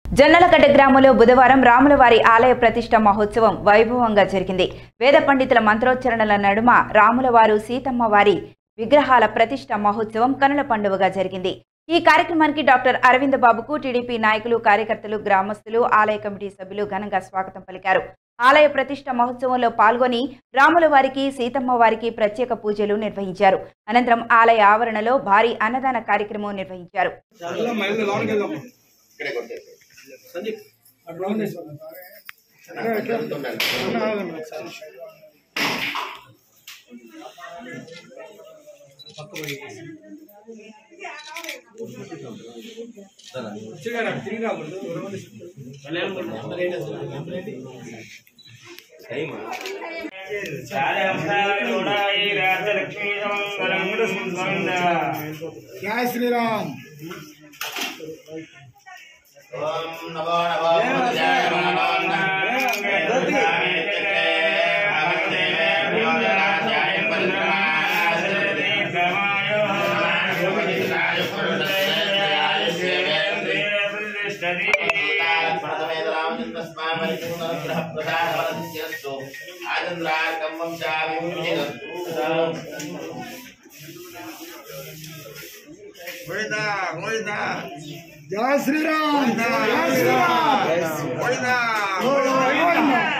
జొన్నలగడ్డ గ్రామంలో బుధవారం రాములవారి ఆలయ ప్రతిష్ట మహోత్సవం వైభవంగా జరిగింది వేద పండితుల మంత్రోచ్చరణల నడుమ రాములవారు సీతమ్మ వారి విగ్రహాల ప్రతిష్ట మహోత్సవం కనుల పండువగా జరిగింది ఈ కార్యక్రమానికి డాక్టర్ అరవింద్ బాబుకు టీడీపీ నాయకులు కార్యకర్తలు గ్రామస్తులు ఆలయ కమిటీ సభ్యులు ఘనంగా స్వాగతం పలికారు ఆలయ ప్రతిష్ట మహోత్సవంలో పాల్గొని రాముల వారికి సీతమ్మ వారికి ప్రత్యేక పూజలు నిర్వహించారు అనంతరం ఆలయ ఆవరణలో భారీ అన్నదాన కార్యక్రమం నిర్వహించారు ఇక్కడే కొట్టేసి సందీప్ తిరిగి రాకూడదు జై శ్రీరామ్ ఓం నమో నమో బుద్ధాయ జై శ్రీరామ్ జై శ్రీరామ్